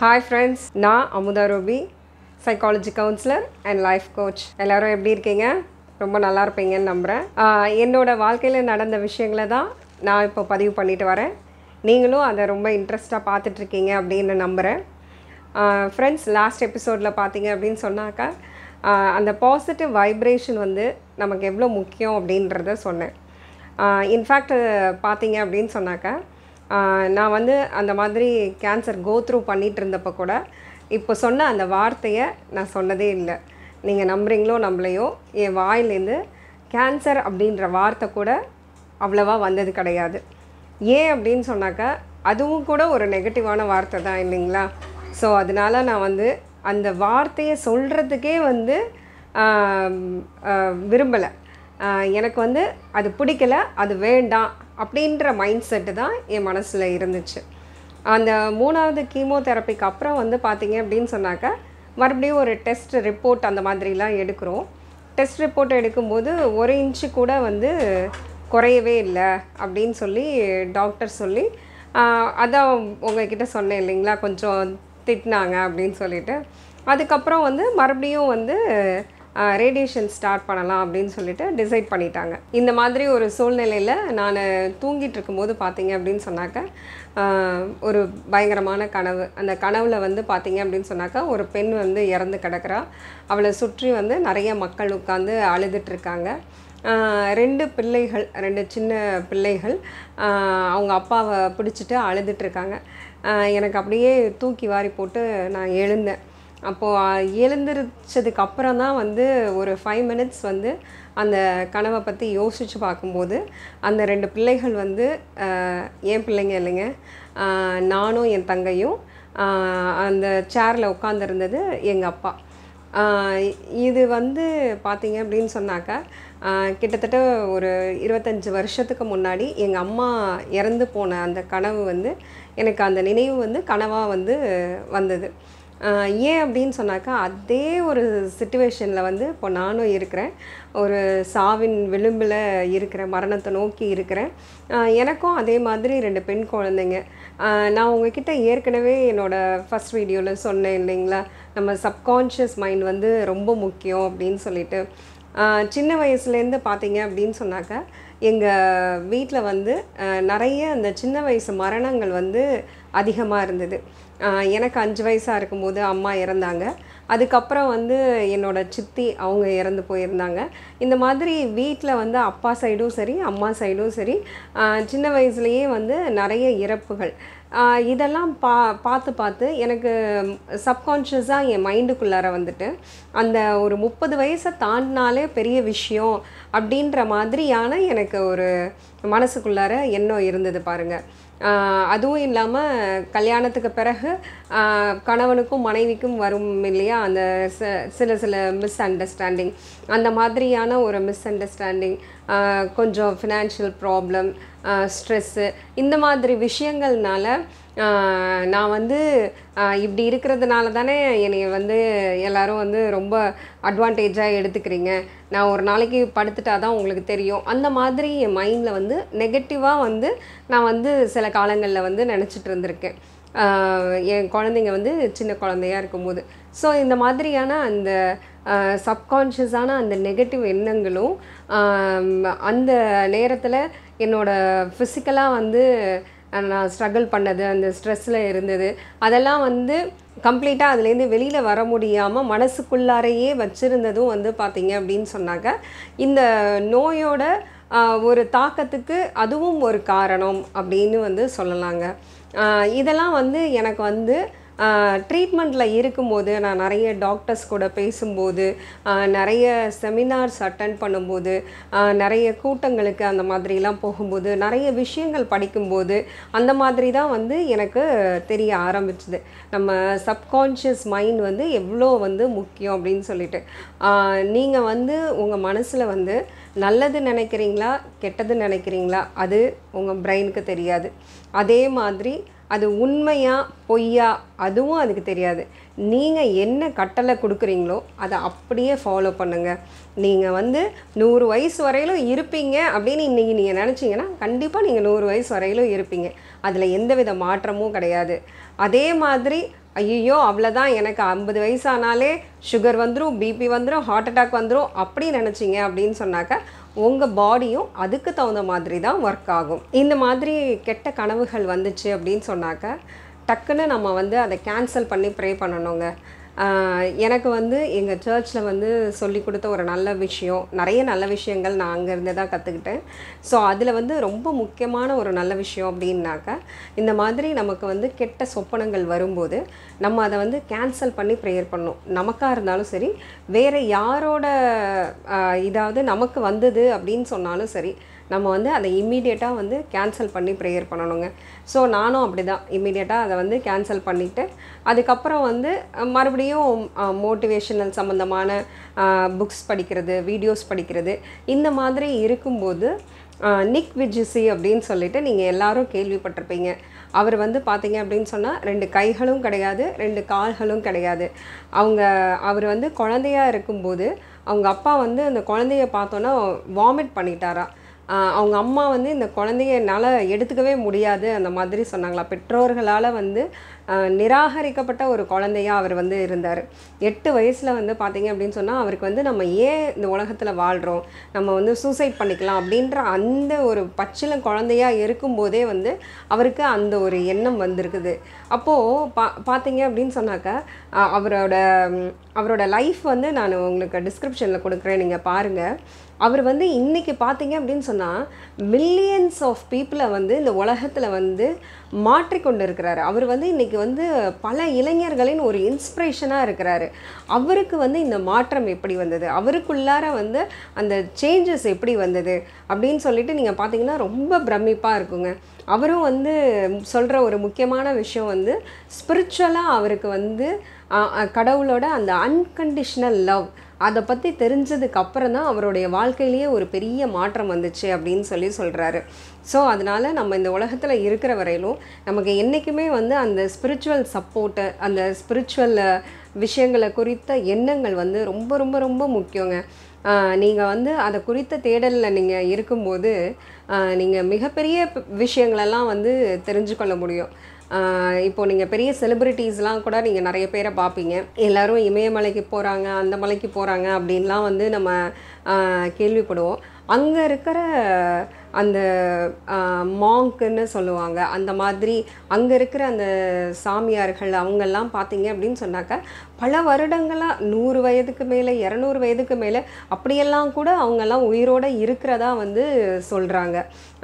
hi friends நான் Amutha Ruby psychology counsellor and life coach எல்லாரும் எப்படி இருக்கீங்க ரொம்ப நல்லா இருப்பீங்கன்னு நம்புகிறேன் ஆஹ் என்னோட வாழ்க்கையில் நடந்த விஷயங்களை தான் நான் இப்போ பதிவு பண்ணிட்டு வரேன் நீங்களும் அதை ரொம்ப இன்ட்ரெஸ்ட்டாக பார்த்துட்ருக்கீங்க அப்படின்னு நம்புகிறேன் ஃப்ரெண்ட்ஸ் லாஸ்ட் எபிசோடில் பார்த்தீங்க அப்படின்னு சொன்னாக்கா ஆஹ் அந்த பாசிட்டிவ் வைப்ரேஷன் வந்து நமக்கு எவ்வளோ முக்கியம் அப்படின்றத சொன்னேன் இன்ஃபேக்ட் பார்த்தீங்க அப்படின்னு சொன்னாக்கா ஆஹ் நான் வந்து அந்த மாதிரி கேன்சர் கோ த்ரூ பண்ணிகிட்டு இருந்தப்போ கூட இப்போ சொன்ன அந்த வார்த்தையை நான் சொன்னதே இல்லை நீங்கள் நம்புறீங்களோ நம்பலையோ என் வாயிலேருந்து கேன்சர் அப்படின்ற வார்த்தை கூட அவ்வளவா வந்தது கிடையாது ஏன் அப்படின்னு சொன்னாக்கா அதுவும் கூட ஒரு நெகட்டிவான வார்த்தை தான் இல்லைங்களா ஸோ அதனால நான் வந்து அந்த வார்த்தையை சொல்கிறதுக்கே வந்து விரும்பலை எனக்கு வந்து அது பிடிக்கல அது வேண்டாம் அப்படின்ற மைண்ட் செட்டு தான் என் மனசில் இருந்துச்சு அந்த மூணாவது கீமோதெரப்பிக்கு அப்புறம் வந்து பார்த்தீங்க அப்படின்னு சொன்னாக்கா மறுபடியும் ஒரு டெஸ்ட் ரிப்போர்ட் அந்த மாதிரிலாம் எடுக்கிறோம் டெஸ்ட் ரிப்போர்ட் எடுக்கும்போது ஒரு இன்ச்சு கூட வந்து குறையவே இல்லை அப்படின்னு சொல்லி டாக்டர் சொல்லி ஆஹ் அதான் உங்ககிட்ட சொன்னேன் இல்லைங்களா கொஞ்சம் திட்டினாங்க அப்படின்னு சொல்லிட்டு அதுக்கப்புறம் வந்து மறுபடியும் வந்து ரேடியேஷன் ஸ்டார்ட் பண்ணலாம் அப்படின்னு சொல்லிட்டு டிசைட் பண்ணிட்டாங்க இந்த மாதிரி ஒரு சூழ்நிலையில் நான் தூங்கிட்டு இருக்கும்போது பார்த்தீங்க அப்படின்னு சொன்னாக்க ஆஹ் ஒரு பயங்கரமான கனவு அந்த கனவில் வந்து பார்த்தீங்க அப்படின்னு சொன்னாக்கா ஒரு பெண் வந்து இறந்து கிடக்கிறா அவளை சுற்றி வந்து நிறைய மக்கள் உட்காந்து அழுதுட்ருக்காங்க ஆஹ் ரெண்டு பிள்ளைகள் ரெண்டு சின்ன பிள்ளைகள் ஆஹ் அவங்க அப்பாவை பிடிச்சிட்டு அழுதுட்ருக்காங்க எனக்கு அப்படியே தூக்கி வாரி போட்டு நான் எழுந்தேன் அப்போது எழுந்திரிச்சதுக்கு அப்புறம் தான் வந்து ஒரு ஃபைவ் மினிட்ஸ் வந்து அந்த கனவை பற்றி யோசித்து பார்க்கும்போது அந்த ரெண்டு பிள்ளைகள் வந்து ஆஹ் என் பிள்ளைங்க இல்லைங்க ஆஹ் நானும் என் தங்கையும் ஆஹ் அந்த சேரில் உட்காந்துருந்தது எங்கள் அப்பா ஆஹ் இது வந்து பார்த்தீங்க அப்படின்னு சொன்னாக்கா ஆஹ் கிட்டத்தட்ட ஒரு இருபத்தஞ்சி வருஷத்துக்கு முன்னாடி எங்கள் அம்மா இறந்து போன அந்த கனவு வந்து எனக்கு அந்த நினைவு வந்து கனவாக வந்து வந்தது ஆஹ் ஏன் அப்படின்னு சொன்னாக்கா அதே ஒரு சுச்சுவேஷனில் வந்து இப்போ நானும் இருக்கிறேன் ஒரு சாவின் விளிம்பில் இருக்கிறேன் மரணத்தை நோக்கி இருக்கிறேன் ஆஹ் எனக்கும் அதே மாதிரி ரெண்டு பெண் குழந்தைங்க ஆஹ் நான் உங்ககிட்ட ஏற்கனவே என்னோடய ஃபஸ்ட் வீடியோவில் சொன்னேன் இல்லைங்களா நம்ம சப்கான்ஷியஸ் மைண்ட் வந்து ரொம்ப முக்கியம் அப்படின்னு சொல்லிட்டு ஆஹ் சின்ன வயசுலேருந்து பார்த்தீங்க அப்படின்னு சொன்னாக்கா எங்கள் வீட்டில் வந்து ஆஹ் நிறைய அந்த சின்ன வயசு மரணங்கள் வந்து அதிகமாக இருந்தது ஆஹ் எனக்கு அஞ்சு வயசாக இருக்கும்போது அம்மா இறந்தாங்க அதுக்கப்புறம் வந்து என்னோட சித்தி அவங்க இறந்து போயிருந்தாங்க இந்த மாதிரி வீட்டில் வந்து அப்பா சைடும் சரி அம்மா சைடும் சரி ஆஹ் சின்ன வயசுலேயே வந்து நிறைய இறப்புகள் ஆஹ் இதெல்லாம் பா பார்த்து பார்த்து எனக்கு சப்கான்ஷியஸாக என் மைண்டுக்குள்ளார வந்துட்டு அந்த ஒரு முப்பது வயசை தாண்டினாலே பெரிய விஷயம் அப்படின்ற மாதிரியான எனக்கு ஒரு மனசுக்குள்ளார எண்ணம் இருந்தது பாருங்கள் ஆஹ் அதுவும் இல்லாமல் கல்யாணத்துக்கு பிறகு ஆஹ் கணவனுக்கும் மனைவிக்கும் வரும் இல்லையா அந்த ச- சில சில மிஸ் அண்டர்ஸ்டாண்டிங் அந்த மாதிரியான ஒரு மிஸ் அண்டர்ஸ்டாண்டிங் கொஞ்சம் ஃபினான்ஷியல் ப்ராப்ளம் ஸ்ட்ரெஸ்ஸு இந்த மாதிரி விஷயங்கள்னால ஆஹ் நான் வந்து ஆஹ் இப்படி இருக்கிறதுனால தானே என்னை வந்து எல்லாரும் வந்து ரொம்ப அட்வான்டேஜாக எடுத்துக்கிறீங்க நான் ஒரு நாளைக்கு படுத்துட்டா தான் உங்களுக்கு தெரியும் அந்த மாதிரி என் மைண்டில் வந்து நெகட்டிவாக வந்து நான் வந்து சில காலங்களில் வந்து நினச்சிட்டு இருந்திருக்கேன் ஆஹ் என் குழந்தைங்க வந்து சின்ன குழந்தையா இருக்கும்போது ஸோ இந்த மாதிரியான அந்த சப்கான்ஷியஸான அந்த நெகட்டிவ் எண்ணங்களும் ஆம், அந்த நேரத்தில் என்னோட ஃபிசிக்கலாக வந்து அஹ், நான் ஸ்ட்ரகிள் பண்ணது அந்த ஸ்ட்ரெஸ்ஸில் இருந்தது அதெல்லாம் வந்து கம்ப்ளீட்டாக அதுலேருந்து வெளியில் வர முடியாமல் மனசுக்குள்ளாரையே வச்சுருந்ததும் வந்து பார்த்தீங்க அப்படின்னு சொன்னாக்க இந்த நோயோட ஆஹ், ஒரு தாக்கத்துக்கு அதுவும் ஒரு காரணம் அப்படின்னு வந்து சொல்லலாங்க ஆஹ், இதெல்லாம் வந்து எனக்கு வந்து ட்ரீட்மெண்ட்டில் இருக்கும்போது நான் நிறைய டாக்டர்ஸ் கூட பேசும்போது ஆஹ், நிறைய செமினார்ஸ் அட்டன் பண்ணும்போது ஆஹ், நிறைய கூட்டங்களுக்கு அந்த மாதிரிலாம் போகும்போது நிறைய விஷயங்கள் படிக்கும்போது அந்த மாதிரி தான் வந்து எனக்கு தெரிய ஆரம்பிச்சுது நம்ம சப்கான்ஷியஸ் மைண்ட் வந்து எவ்வளோ வந்து முக்கியம் அப்படின்னு சொல்லிட்டு நீங்கள் வந்து உங்கள் மனசில் வந்து நல்லது நினைக்கிறீங்களா கெட்டது நினைக்கிறீங்களா அது உங்கள் பிரெயினுக்கு தெரியாது அதே மாதிரி அது உண்மையா பொய்யா அதுவும் அதுக்கு தெரியாது நீங்கள் என்ன கட்டளை கொடுக்குறீங்களோ அதை அப்படியே ஃபாலோ பண்ணுங்கள் நீங்கள் வந்து நூறு வயசு வரையிலும் இருப்பீங்க அப்படின்னு இன்றைக்கி நீங்கள் நினச்சிங்கன்னா கண்டிப்பாக நீங்கள் நூறு வயசு வரையிலும் இருப்பீங்க அதில் எந்தவித மாற்றமும் கிடையாது அதே மாதிரி ஐயோ அவ்வளோதான் எனக்கு ஐம்பது வயசானாலே சுகர் வந்துடும் பிபி வந்துடும் ஹார்ட் அட்டாக் வந்துடும் அப்படி நினச்சிங்க அப்படின்னு சொன்னாக்க உங்கள் பாடியும் அதுக்கு தகுந்த மாதிரி தான் ஒர்க் ஆகும் இந்த மாதிரி கெட்ட கனவுகள் வந்துச்சு அப்படின்னு சொன்னாக்க டக்குன்னு நம்ம வந்து அதை கேன்சல் பண்ணி ப்ரே பண்ணணுங்க ஆஹ் எனக்கு வந்து எங்கள் சர்ச்சில் வந்து சொல்லி கொடுத்த ஒரு நல்ல விஷயம் நிறைய நல்ல விஷயங்கள் நான் அங்கேருந்து தான் கற்றுக்கிட்டேன் ஸோ அதில் வந்து ரொம்ப முக்கியமான ஒரு நல்ல விஷயம் அப்படின்னாக்கா இந்த மாதிரி நமக்கு வந்து கெட்ட சொப்பனங்கள் வரும்போது நம்ம அதை வந்து கேன்சல் பண்ணி ப்ரேயர் பண்ணணும் நமக்காக இருந்தாலும் சரி வேறு யாரோட ஆஹ் இதாவது நமக்கு வந்தது அப்படின்னு சொன்னாலும் சரி நம்ம வந்து அதை இம்மீடியட்டாக வந்து கேன்சல் பண்ணி ப்ரேயர் பண்ணணுங்க ஸோ நானும் அப்படி தான் இம்மீடியட்டாக அதை வந்து கேன்சல் பண்ணிவிட்டு அதுக்கப்புறம் வந்து அஹ், மறுபடியும் மோட்டிவேஷனல் சம்மந்தமான புக்ஸ் படிக்கிறது வீடியோஸ் படிக்கிறது இந்த மாதிரி இருக்கும்போது அஹ், நிக் விஜிசி அப்படின்னு சொல்லிட்டு நீங்கள் எல்லாரும் கேள்விப்பட்டிருப்பீங்க அவர் வந்து பார்த்தீங்க அப்படின்னு சொன்னால் ரெண்டு கைகளும் கிடையாது ரெண்டு கால்களும் கிடையாது அவங்க அவர் வந்து குழந்தையா இருக்கும்போது அவங்க அப்பா வந்து அந்த குழந்தைய பார்த்தோன்னா வாமிட் பண்ணிட்டாரா ஆஹ் அவங்க அம்மா வந்து இந்த குழந்தைய என்னால் எடுத்துக்கவே முடியாது அந்த மாதிரி சொன்னாங்களா பெற்றோர்களால் வந்து ஆஹ் நிராகரிக்கப்பட்ட ஒரு குழந்தையா அவர் வந்து இருந்தார் எட்டு வயசில் வந்து பார்த்தீங்க அப்படின்னு சொன்னால் அவருக்கு வந்து நம்ம ஏன் இந்த உலகத்தில் வாழ்கிறோம் நம்ம வந்து சூசைட் பண்ணிக்கலாம் அப்படின்ற அந்த ஒரு பச்சில குழந்தையா இருக்கும்போதே வந்து அவருக்கு அந்த ஒரு எண்ணம் வந்திருக்குது அப்போது பா பார்த்தீங்க அப்படின்னு சொன்னாக்க ஆஹ் அவரோட ம், அவரோட லைஃப் வந்து நான் உங்களுக்கு டிஸ்கிரிப்ஷனில் கொடுக்குறேன் நீங்கள் பாருங்கள் அவர் வந்து இன்னைக்கு பார்த்தீங்க அப்படின்னு சொன்னால் மில்லியன்ஸ் ஆஃப் பீப்புளை வந்து இந்த உலகத்தில் வந்து மாற்றிக்கொண்டு இருக்கிறாரு அவர் வந்து இன்னைக்கு வந்து பல இளைஞர்களின் ஒரு இன்ஸ்பிரேஷனாக இருக்கிறாரு அவருக்கு வந்து இந்த மாற்றம் எப்படி வந்தது அவருக்குள்ளார வந்து அந்த சேஞ்சஸ் எப்படி வந்தது அப்படின்னு சொல்லிட்டு நீங்கள் பார்த்தீங்கன்னா ரொம்ப பிரமிப்பாக இருக்குங்க அவரும் வந்து சொல்கிற ஒரு முக்கியமான விஷயம் வந்து ஸ்பிரிச்சுவலாக அவருக்கு வந்து அஹ், அஹ், கடவுளோட அந்த அன்கண்டிஷ்னல் லவ் அதை பற்றி தெரிஞ்சதுக்கு அப்புறம் தான் அவருடைய வாழ்க்கையிலேயே ஒரு பெரிய மாற்றம் வந்துச்சு அப்படின்னு சொல்லி சொல்கிறாரு ஸோ அதனால் நம்ம இந்த உலகத்தில் இருக்கிற வரையிலும் நமக்கு என்றைக்குமே வந்து அந்த ஸ்பிரிச்சுவல் சப்போர்ட்டு அந்த ஸ்பிரிச்சுவல் விஷயங்களை குறித்த எண்ணங்கள் வந்து ரொம்ப ரொம்ப ரொம்ப முக்கியங்க நீங்கள் வந்து அதை குறித்த தேடலில் நீங்கள் இருக்கும்போது நீங்கள் மிகப்பெரிய ப- விஷயங்களெல்லாம் வந்து தெரிஞ்சுக்கொள்ள முடியும் ஆஹ் இப்போ நீங்கள் பெரிய செலிப்ரிட்டிஸ்லாம் கூட நீங்கள் நிறைய பேரை பார்ப்பீங்க எல்லாரும் இமயமலைக்கு போகிறாங்க அந்த மலைக்கு போகிறாங்க அப்படின்லாம் வந்து நம்ம ஆஹ் கேள்விப்படுவோம் அங்கே இருக்கிற அந்த மாங்க்குன்னு சொல்லுவாங்க அந்த மாதிரி அங்கே இருக்கிற அந்த சாமியார்கள் அவங்கெல்லாம் பார்த்தீங்க அப்படின்னு சொன்னாக்க பல வருடங்களாக நூறு வயதுக்கு மேலே இரநூறு வயதுக்கு மேலே அப்படியெல்லாம் கூட அவங்கெல்லாம் உயிரோடு இருக்கிறதா வந்து சொல்கிறாங்க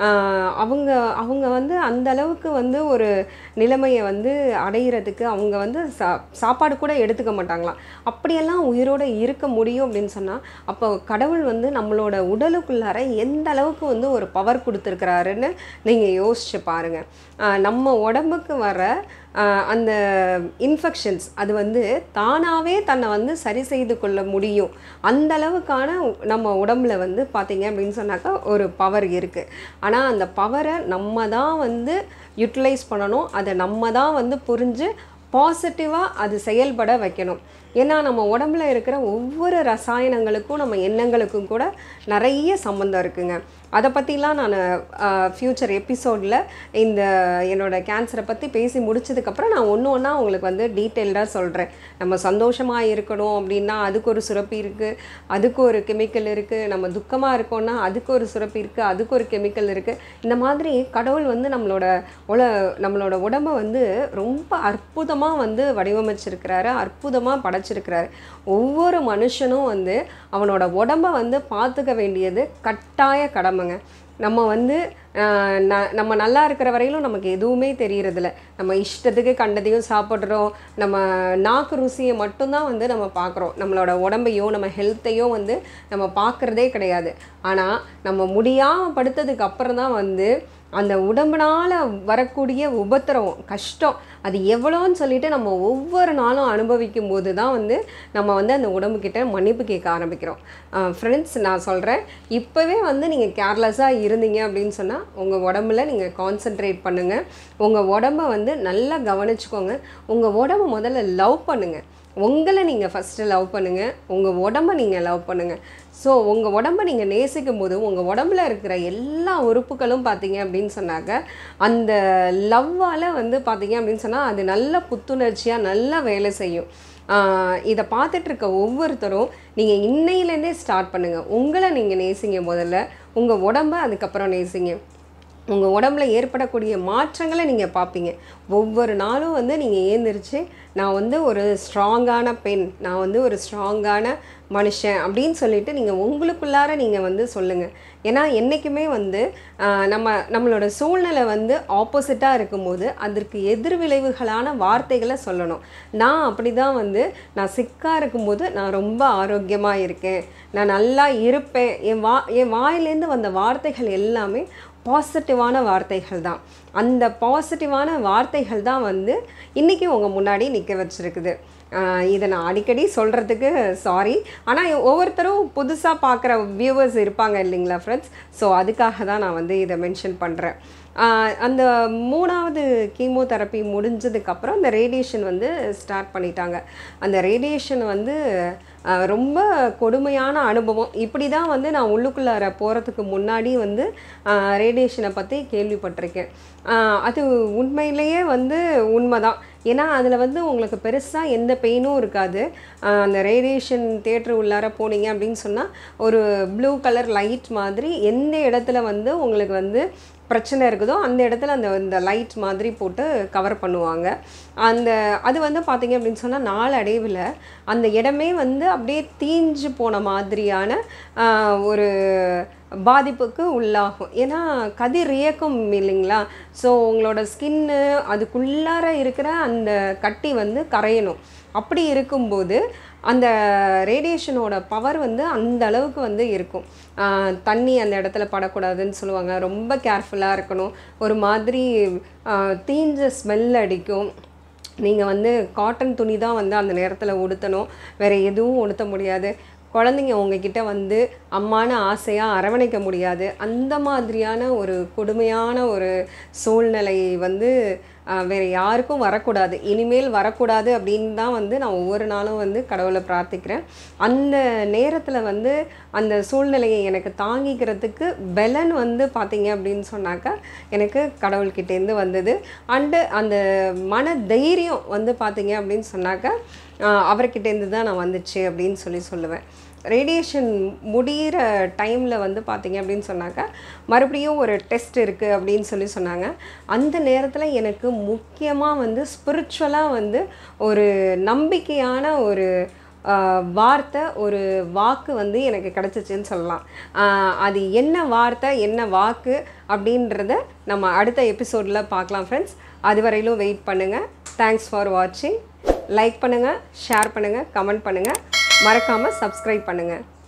அவங்க அவங்க வந்து அந்த அளவுக்கு வந்து ஒரு நிலைமையை வந்து அடையிறதுக்கு அவங்க வந்து சா சாப்பாடு கூட எடுத்துக்க மாட்டாங்களாம் அப்படியெல்லாம் உயிரோடு இருக்க முடியும் அப்படின்னு சொன்னால் அப்போ கடவுள் வந்து நம்மளோட உடலுக்குள்ளார எந்த அளவுக்கு வந்து ஒரு பவர் கொடுத்துருக்கிறாருன்னு நீங்கள் யோசிச்சு பாருங்கள் நம்ம உடம்புக்கு வர ஆஹ் அந்த இன்ஃபெக்ஷன்ஸ் அது வந்து தானாகவே தன்னை வந்து சரி செய்து கொள்ள முடியும் அந்த அளவுக்கான உ- நம்ம உடம்புல வந்து பார்த்தீங்க அப்படின்னு சொன்னாக்கா ஒரு பவர் இருக்குது ஆனால் அந்த பவரை நம்ம தான் வந்து யூட்டிலைஸ் பண்ணணும் அதை நம்ம தான் வந்து புரிஞ்சு பாசிட்டிவாக அது செயல்பட வைக்கணும் ஏன்னா நம்ம உடம்புல இருக்கிற ஒவ்வொரு ரசாயனங்களுக்கும் நம்ம எண்ணங்களுக்கும் கூட நிறைய சம்மந்தம் இருக்குங்க அதை பற்றிலாம் நான் ஃப்யூச்சர் எபிசோடில் இந்த என்னோட கேன்சரை பற்றி பேசி முடிச்சதுக்கப்புறம் நான் ஒன்று ஒன்றா உங்களுக்கு வந்து டீட்டெயில்டாக சொல்கிறேன் நம்ம சந்தோஷமாக இருக்கணும் அப்படின்னா அதுக்கு ஒரு சுரப்பி இருக்குது அதுக்கு ஒரு கெமிக்கல் இருக்குது நம்ம துக்கமாக இருக்கோம்னா அதுக்கு ஒரு சுரப்பி இருக்குது அதுக்கு ஒரு கெமிக்கல் இருக்குது இந்த மாதிரி கடவுள் வந்து நம்மளோட உல நம்மளோட உடம்பை வந்து ரொம்ப அற்புதமாக வந்து வடிவமைச்சிருக்கிறாரு அற்புதமாக படைச்சிருக்கிறாரு ஒவ்வொரு மனுஷனும் வந்து அவனோட உடம்பை வந்து பார்த்துக்க வேண்டியது கட்டாய கடமைங்க நம்ம வந்து ஆஹ், ந- நம்ம நல்லா இருக்கிற வரையிலும் நமக்கு எதுவுமே தெரியறதில்ல நம்ம இஷ்டத்துக்கு கண்டதையும் சாப்பிட்றோம் நம்ம நாக்கு ருசியை மட்டும்தான் வந்து நம்ம பார்க்குறோம் நம்மளோட உடம்பையோ நம்ம ஹெல்த்தையோ வந்து நம்ம பார்க்குறதே கிடையாது ஆனால் நம்ம முடியாமல் படுத்ததுக்கு அப்புறம் தான் வந்து அந்த உடம்புனால வரக்கூடிய உபத்திரவம் கஷ்டம் அது எவ்வளோன்னு சொல்லிட்டு நம்ம ஒவ்வொரு நாளும் அனுபவிக்கும் போது தான் வந்து நம்ம வந்து அந்த உடம்புக்கிட்ட மன்னிப்பு கேட்க ஆரம்பிக்கிறோம் ஃப்ரெண்ட்ஸ் நான் சொல்கிறேன் இப்போவே வந்து நீங்கள் கேர்லெஸ்ஸாக இருந்தீங்க அப்படின்னு சொன்னால் உங்கள் உடம்புல நீங்கள் கான்சென்ட்ரேட் பண்ணுங்கள் உங்கள் உடம்ப வந்து நல்லா கவனிச்சுக்கோங்க உங்கள் உடம்ப முதல்ல லவ் பண்ணுங்கள் உங்களை நீங்கள் ஃபஸ்ட்டு லவ் பண்ணுங்கள் உங்கள் உடம்ப நீங்கள் லவ் பண்ணுங்கள் ஸோ உங்கள் உடம்ப நீங்கள் நேசிக்கும் போது உங்கள் உடம்புல இருக்கிற எல்லா உறுப்புகளும் பார்த்தீங்க அப்படின்னு சொன்னாக்க அந்த லவ்வால் வந்து பார்த்தீங்க அப்படின்னு சொன்னால் அது நல்ல புத்துணர்ச்சியாக நல்லா வேலை செய்யும் ஆஹ் இதை பார்த்துட்டு இருக்க ஒவ்வொருத்தரும் நீங்கள் இன்னையிலேருந்தே ஸ்டார்ட் பண்ணுங்கள் உங்களை நீங்கள் நேசிங்க முதல்ல உங்கள் உடம்ப அதுக்கப்புறம் நேசிங்க உங்கள் உடம்புல ஏற்படக்கூடிய மாற்றங்களை நீங்கள் பார்ப்பீங்க ஒவ்வொரு நாளும் வந்து நீங்கள் ஏந்திரிச்சு நான் வந்து ஒரு ஸ்ட்ராங்கான பெண் நான் வந்து ஒரு ஸ்ட்ராங்கான மனுஷன் அப்படின்னு சொல்லிட்டு நீங்கள் உங்களுக்குள்ளார நீங்கள் வந்து சொல்லுங்கள் ஏன்னா என்றைக்குமே வந்து ஆஹ், நம்ம நம்மளோட சூழ்நிலை வந்து ஆப்போசிட்டாக இருக்கும்போது அதற்கு எதிர்விளைவுகளான வார்த்தைகளை சொல்லணும் நான் அப்படி தான் வந்து நான் சிக்காக இருக்கும்போது நான் ரொம்ப ஆரோக்கியமாக இருக்கேன் நான் நல்லா இருப்பேன் என் வா என் வாயிலேருந்து வந்த வார்த்தைகள் எல்லாமே பாசிட்டிவான வார்த்தைகள் தான் அந்த பாசிட்டிவான வார்த்தைகள் தான் வந்து இன்றைக்கி உங்கள் முன்னாடி நிற்க வச்சுருக்குது ஆஹ் இதை நான் அடிக்கடி சொல்கிறதுக்கு சாரி ஆனால் ஒவ்வொருத்தரும் புதுசாக பார்க்குற வியூவர்ஸ் இருப்பாங்க இல்லைங்களா ஃப்ரெண்ட்ஸ் ஸோ அதுக்காக தான் நான் வந்து இதை மென்ஷன் பண்ணுறேன் அந்த மூணாவது கீமோதெரப்பி முடிஞ்சதுக்கப்புறம் அந்த ரேடியேஷன் வந்து ஸ்டார்ட் பண்ணிட்டாங்க அந்த ரேடியேஷன் வந்து ஆஹ் ரொம்ப கொடுமையான அனுபவம் இப்படி தான் வந்து நான் உள்ளுக்குள்ளார போகிறதுக்கு முன்னாடி வந்து ரேடியேஷனை பற்றி கேள்விப்பட்டிருக்கேன் ஆஹ் அது உண்மையிலேயே வந்து உண்மைதான் ஏன்னா அதில் வந்து உங்களுக்கு பெருசாக எந்த பெயினும் இருக்காது ஆஹ் அந்த ரேடியேஷன் தேட்டர் உள்ளார போனீங்க அப்படின்னு சொன்னால் ஒரு ப்ளூ கலர் லைட் மாதிரி எந்த இடத்துல வந்து உங்களுக்கு வந்து பிரச்சனை இருக்குதோ அந்த இடத்துல அந்த இந்த லைட் மாதிரி போட்டு கவர் பண்ணுவாங்க அந்த அது வந்து பார்த்தீங்க அப்படின்னு சொன்னால் நாளடைவில் அந்த இடமே வந்து அப்படியே தீஞ்சு போன மாதிரியான ஆஹ், ஒரு பாதிப்புக்கு உள்ளாகும் ஏன்னா கதிர் இயக்கம் இல்லைங்களா ஸோ உங்களோட ஸ்கின்னு அதுக்குள்ளார இருக்கிற அந்த கட்டி வந்து கரையணும் அப்படி இருக்கும்போது அந்த ரேடியேஷனோட பவர் வந்து அந்த அளவுக்கு வந்து இருக்கும் ஆஹ் தண்ணி அந்த இடத்துல படக்கூடாதுன்னு சொல்லுவாங்க ரொம்ப கேர்ஃபுல்லாக இருக்கணும் ஒரு மாதிரி ஆஹ் தீஞ்ச ஸ்மெல் அடிக்கும் நீங்கள் வந்து காட்டன் துணி தான் வந்து அந்த நேரத்தில் உடுத்தணும் வேறு எதுவும் உடுத்த முடியாது குழந்தைங்க உங்ககிட்ட வந்து அம்மான ஆசையாக அரவணைக்க முடியாது அந்த மாதிரியான ஒரு கொடுமையான ஒரு சூழ்நிலை வந்து ஆஹ், வேற யாருக்கும் வரக்கூடாது இனிமேல் வரக்கூடாது அப்படின்னு தான் வந்து நான் ஒவ்வொரு நாளும் வந்து கடவுளை பிரார்த்திக்கிறேன் அந்த நேரத்தில் வந்து அந்த சூழ்நிலையை எனக்கு தாங்கிக்கிறதுக்கு பலன் வந்து பார்த்தீங்க அப்படின்னு சொன்னாக்கா எனக்கு கடவுள்கிட்டேருந்து வந்தது அண்டு அந்த மன தைரியம் வந்து பார்த்தீங்க அப்படின்னு சொன்னாக்கா ஆஹ், அவர்கிட்டேருந்து தான் நான் வந்துச்சு அப்படின்னு சொல்லி சொல்லுவேன் ரேடியேஷன் முடிகிற டைமில் வந்து பார்த்தீங்க அப்படின்னு சொன்னாக்கா மறுபடியும் ஒரு டெஸ்ட் இருக்குது அப்படின்னு சொல்லி சொன்னாங்க அந்த நேரத்தில் எனக்கு முக்கியமாக வந்து ஸ்பிரிச்சுவலாக வந்து ஒரு நம்பிக்கையான ஒரு ஆஹ், வார்த்தை ஒரு வாக்கு வந்து எனக்கு கிடச்சிச்சின்னு சொல்லலாம் ஆஹ், அது என்ன வார்த்தை என்ன வாக்கு அப்படின்றத நம்ம அடுத்த எபிசோடில் பார்க்கலாம் ஃப்ரெண்ட்ஸ் அதுவரையிலும் வெயிட் பண்ணுங்கள் தேங்க்ஸ் ஃபார் வாட்சிங் லைக் பண்ணுங்கள் ஷேர் பண்ணுங்கள் கமெண்ட் பண்ணுங்கள் மறக்காமல் சப்ஸ்கிரைப் பண்ணுங்கள்